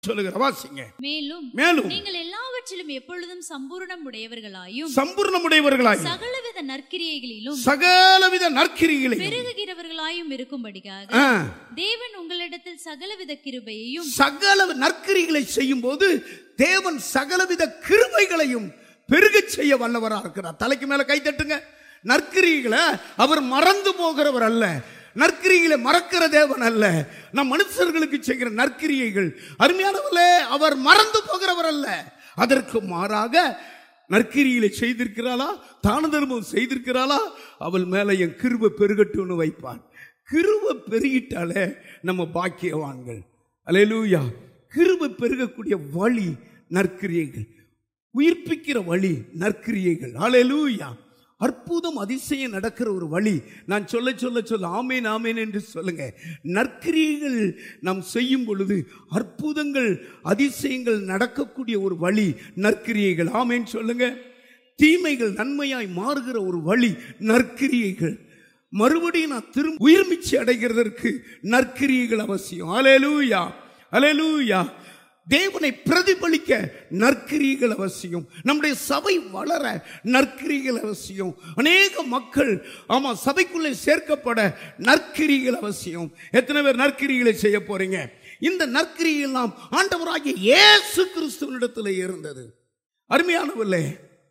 சொல்லுகிற வாசிங்க மேலும் மேலும் நீங்கள் எல்லாவற்றிலும் எப்பொழுதும் சம்பூரணம் உடையவர்களாயும் சம்பூர்ணமுடையவர்களாய் சகலவித நற்கிரியைகளிலும் சகலவித நற்கிரிகளை பெருகுகிறவர்களாயும் இருக்கும்படிக்காக ஆ, தேவன் உங்களிடத்தில் சகலவித கிருபையையும் சகல நற்கிரிகளை செய்யும் போது தேவன் சகலவித கிருபைகளையும் பெருகச் செய்ய வல்லவராக இருக்கிறார் தலைக்கு மேல கை தட்டுங்க நற்கிரிகளை அவர் மறந்து போகிறவர் அல்ல நற்கிரிகளை மறக்கிற தேவன் அல்ல நம் மனுஷர்களுக்கு செய்கிற நற்கிரியைகள் அருமையானவர்களே அவர் மறந்து போகிறவர் அல்ல அதற்கு மாறாக நற்கிரியில செய்திருக்கிறாளா தான தர்மம் செய்திருக்கிறாளா அவள் மேல என் கிருபை பெருகட்டும்னு வைப்பான் கிருபை பெருகிட்டாலே நம்ம பாக்கியவான்கள் அல்லேலூயா கிருபை பெருகக்கூடிய வழி நற்கிரியைகள் உயிர்ப்பிக்கிற வழி நற்கிரியைகள் அல்லேலூயா அற்புதம் அதிசயம் நடக்கிற ஒரு வழி நான் சொல்ல சொல்ல சொல்ல ஆமேன் ஆமேன் என்று சொல்லுங்க நற்கிரியைகள் நாம் செய்யும் பொழுது அற்புதங்கள் அதிசயங்கள் நடக்கக்கூடிய ஒரு வழி நற்கிரியைகள் ஆமேன் சொல்லுங்க தீமைகள் நன்மையாய் மாறுகிற ஒரு வழி நற்கிரியைகள் மறுபடியும் நான் திரும்ப உயிர்மிச்சு அடைகிறதற்கு நற்கிரியைகள் அவசியம் அலேலூயா அலேலூயா தேவனை பிரதிபலிக்க நற்கிரியைகள் அவசியம் நம்முடைய சபை வளர நற்கிரியைகள் அவசியம் அநேக மக்கள் ஆமா சபைக்குள்ளே சேர்க்கப்பட நற்கிரியைகள் அவசியம் எத்தனை பேர் நற்கிரிகளை செய்ய போறீங்க இந்த நற்கிரிகள் நாம் ஆண்டவராகிய இயேசு கிறிஸ்துவனிடத்தில் இருந்தது அருமையானவர்களே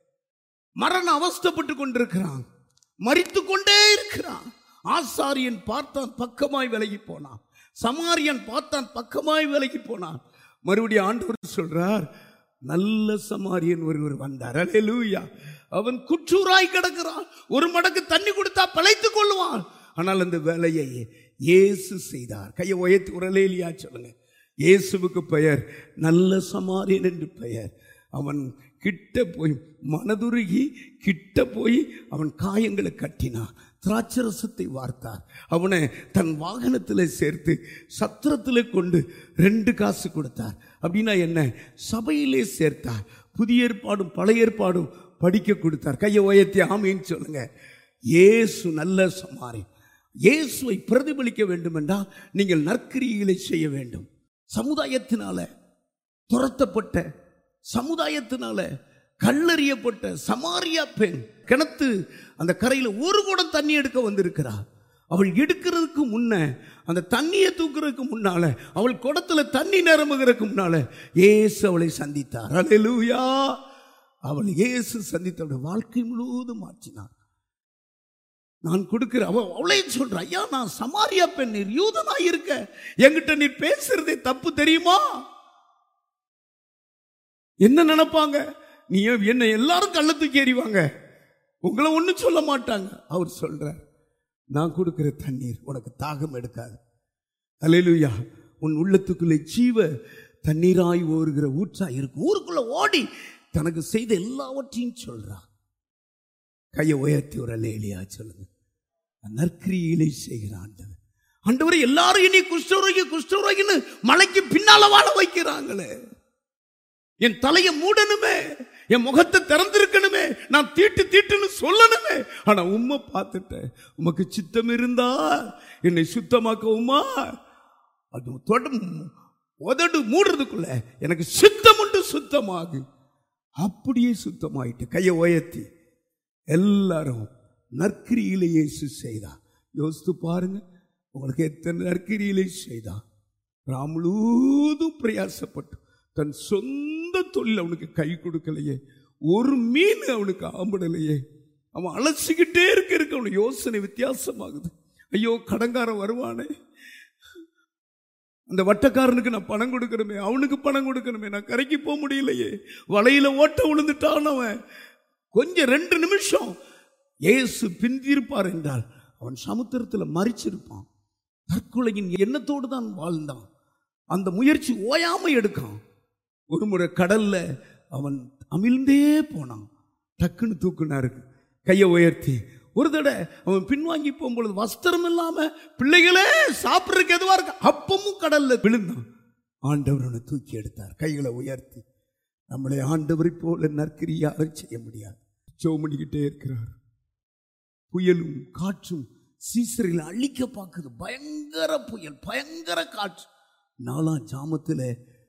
மரண அவஸ்தப்பட்டு கொண்டிருக்கிறான் மரித்து கொண்டே இருக்கிறான் ஆசாரியன் பார்த்தான் பக்கமாய் விலகி போனான் சமாரியன் பார்த்தான் பக்கமாய் விலகி போனான் மறுபடியும் ஆண்டவர் சொல்றார் நல்ல சமாரியன் ஒருவர் வந்தார் அல்லேலூயா அவன் குற்றூராய் கிடக்கிறான் ஒரு மடக்கு தண்ணி கொடுத்தா பிழைத்துக் கொள்வான் ஆனால் அந்த வேலையை இயேசு செய்தார் கையை உயர்த்தி உரலேலியா சொல்லுங்க இயேசுவுக்கு பெயர் நல்ல சமாரியன் என்று பெயர் அவன் கிட்ட போய் மனதுருகி கிட்ட போய் அவன் காயங்களை கட்டினான் திராட்சரசத்தை வார்த்தார் அவனை தன் வாகனத்தில் சேர்த்து சத்திரத்தில் கொண்டு ரெண்டு காசு கொடுத்தார் அப்படின்னா என்ன சபையிலே சேர்த்தார் புதிய ஏற்பாடும் பழைய ஏற்பாடும் படிக்க கொடுத்தார் கையை உயர்த்தி ஆமைன்னு சொல்லுங்க இயேசு நல்ல சமாரி இயேசுவை பிரதிபலிக்க வேண்டும் என்றால் நீங்கள் நற்கிரிகளை செய்ய வேண்டும் சமுதாயத்தினால துரத்தப்பட்ட சமுதாயத்தினால கல்லறியப்பட்ட சமாரியா பெண் கிணத்து அந்த கரையில் ஒரு குடம் தண்ணி எடுக்க வந்திருக்கிறார் அவள் எடுக்கிறதுக்கு முன்ன அந்த தண்ணியை தூக்குறதுக்கு முன்னால அவள் குடத்துல தண்ணி நிரம்புகிறதுக்கு முன்னால இயேசு அவளை சந்தித்தார் அல்லேலூயா அவள் இயேசு சந்தித்தவளுடைய வாழ்க்கை முழுவதும் மாற்றினார் நான் கொடுக்கிற அவ அவளையும் சொல்ற ஐயா நான் சமாரியா பெண் நீர் யூதனாய் இருக்க என்கிட்ட நீர் பேசுறதே தப்பு தெரியுமா என்ன நினைப்பாங்க நீ ஏன் என்ன எல்லாரும் கள்ள தூக்கி எறிவாங்க உங்களை ஒன்றும் சொல்ல மாட்டாங்க அவர் சொல்றார் நான் கொடுக்கிற தண்ணீர் உனக்கு தாகம் எடுக்காது அல்லேலூயா உன் உள்ளத்துக்குள்ளே ஜீவ தண்ணீராய் ஓடுகிற ஊற்றா இருக்கும் ஊருக்குள்ள ஓடி தனக்கு செய்த எல்லாவற்றையும் சொல்றா கையை உயர்த்தி ஒரு அல்லேலியா சொல்லுங்க நற்கிரியிலே செய்கிற ஆண்டவர் ஆண்டவரை எல்லாரும் இனி குஷ்டரோகி குஷ்டரோகின்னு மலைக்கு பின்னால வாழ வைக்கிறாங்களே என் தலையை மூடணுமே என் முகத்தை திறந்திருக்கணுமே நான் தீட்டு தீட்டுன்னு சொல்லணுமே ஆனா உம்மை பார்த்துட்டேன் உமக்கு சித்தம் இருந்தா என்னை சுத்தமாக்க உமா அது தொடும் உதடு மூடுறதுக்குள்ள எனக்கு சித்தம் உண்டு சுத்தமாகு அப்படியே சுத்தமாயிட்டு கையை உயர்த்தி எல்லாரும் நற்கிரியிலே இயேசு செய்தா யோசித்து பாருங்க உங்களுக்கு எத்தனை நற்கிரியிலே செய்தா ராம் முழுவதும் பிரயாசப்பட்டு தன் சொந்த தொழில் அவனுக்கு கை கொடுக்கலையே ஒரு மீன் அவனுக்கு ஆம்பிடலையே அவன் அலசிக்கிட்டே இருக்க இருக்க அவனுக்கு யோசனை வித்தியாசமாகுது ஐயோ கடங்காரன் வருவானே அந்த வட்டக்காரனுக்கு நான் பணம் கொடுக்கணுமே அவனுக்கு பணம் கொடுக்கணுமே நான் கரைக்கு போக முடியலையே வலையில ஓட்ட விழுந்துட்டான் அவன் கொஞ்சம் ரெண்டு நிமிஷம் இயேசு பிந்திருப்பார் என்றால் அவன் சமுத்திரத்தில் மறிச்சிருப்பான் தற்கொலையின் எண்ணத்தோடு தான் வாழ்ந்தான் அந்த முயற்சி ஓயாம எடுக்கான் ஒரு முறை கடல்ல அவன் அமிழ்ந்தே போனான் டக்குன்னு தூக்குனாரு கையை உயர்த்தி ஒரு தடவை அவன் பின்வாங்கி போகும்பொழுது வஸ்திரம் இல்லாம பிள்ளைகளே சாப்பிட்றதுக்கு எதுவா இருக்கு அப்பமும் கடல்ல விழுந்தான் ஆண்டவர் அவனை தூக்கி எடுத்தார் கைகளை உயர்த்தி நம்மளை ஆண்டவரை போல நற்கிரியாக செய்ய முடியாது ஜோ பண்ணிக்கிட்டே இருக்கிறார் புயலும் காற்றும் சீசரில் அழிக்க பார்க்குது பயங்கர புயல் பயங்கர காற்று நாலாம் ஜாமத்தில்